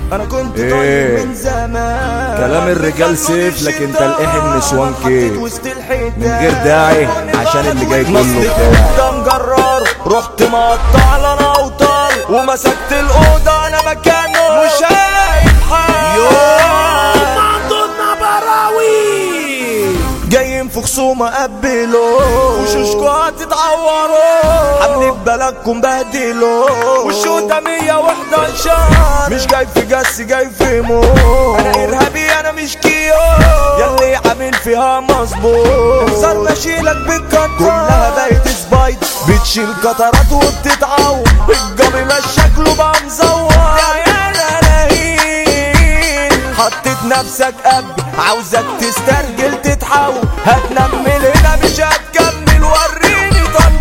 انا كنت إيه. طيب من زمان كلام الرجال سيف لكن تلقيح النسوان كيف وسط الحيطان من غير داعي عشان اللي جاي كله نصلي بتاع ده مجرر رحت مقطع لنا اوتار ومسكت الاوضه انا مكانه مش شايف حاجه جايين في خصومة قبلوا وشوشكوا هتتعوروا عاملين بلدكم بهدلوا والشوطة 111 مش جاي في جس جاي في موت انا ارهابي انا مش كيو ياللي عامل فيها مظبوط انصار بشيلك بالكتر كلها بقت سبايد بتشيل قطرات وبتتعور الجبي مش شكله بقى مزور يا لهين حطيت نفسك قبل عاوزك تسترجل تتحول هتنمل هنا مش هتكمل وريني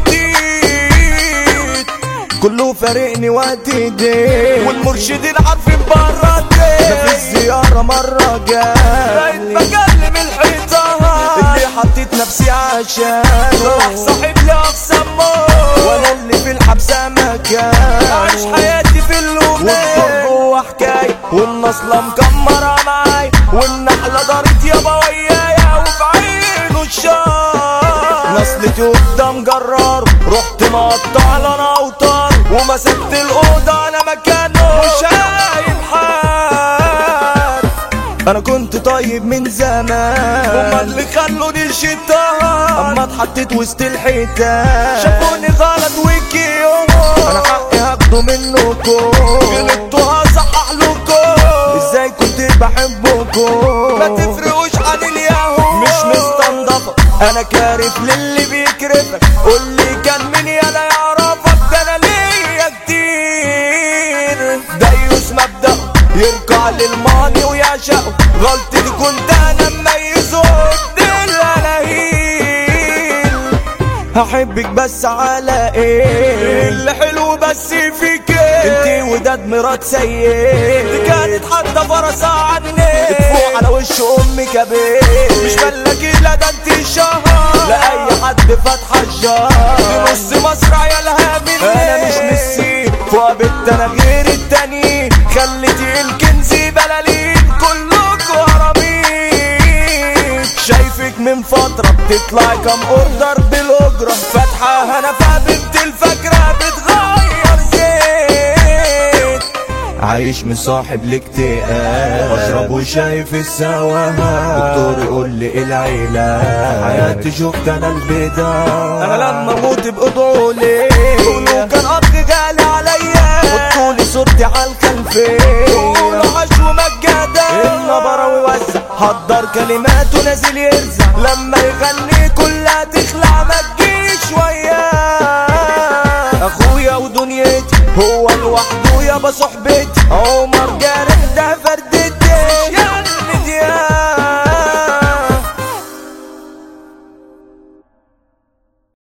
تنطيط كله فارقني وقت ايديه والمرشدين عارفين برا الدين مفيش زيارة مرة جاي بقيت بكلم الحيطان اللي حطيت نفسي عشان راح صاحب لي اقسم موت وانا اللي في الحبسة مكان عايش حياتي في اللومات جوه حكاية والنصلة مكمرة معاي والنحلة دارت يابا ويايا وفي عينه الشار نصلتي قدام جرار رحت مقطع لنا اوتار ومسكت الاوضه انا مكانه مش شايف حد انا كنت طيب من زمان هما اللي خلوني الشيطان اما اتحطيت وسط الحيتان شافوني غلط وكيو انا حقي هاخده منكم غلطتوا هصحح لكم ازاي كنت بحبكم ما تفرقوش عن اليهود مش مستنضفة انا كارف للي بيكرفك قولي كان مين يلا يعرفك ده انا ليا كتير دايوس مبدأ يركع للماضي ويعشقه غلطتي كنت انا مميزه الهلاهيل هحبك بس على ايه اللي حلو بس فيك انتي وداد مرات سيد دي كانت حتى فرسة عني تفوق على وش امك يا بيه مش ملكي لا ده انتي شهر لاي حد فاتحة الشهر في نص مصر عيالها مني انا مش ميسي فوق بنت انا غير التاني خليتي الكنز بلالين كلكوا هرمين شايفك من فترة بتطلعي كام اوردر بالاجرة فاتحة انا بنت الفجرة بتغير زيت عايش مصاحب الاكتئاب بشرب وشايف السواد دكتور يقول لي العيلة حياتي شفت انا البداية انا لما اموت بقضوا لي قولوا كان اخ غالي عليا حطوا لي صورتي على الخلفية قولوا حشو مجادة النبرة ويوزع حضر كلمات ونازل يرزع لما يغني كلها تخلع ما تجيش وياه اخويا ودنيتي هو لوحده يابا صحبتي عمر جارح ده فردتي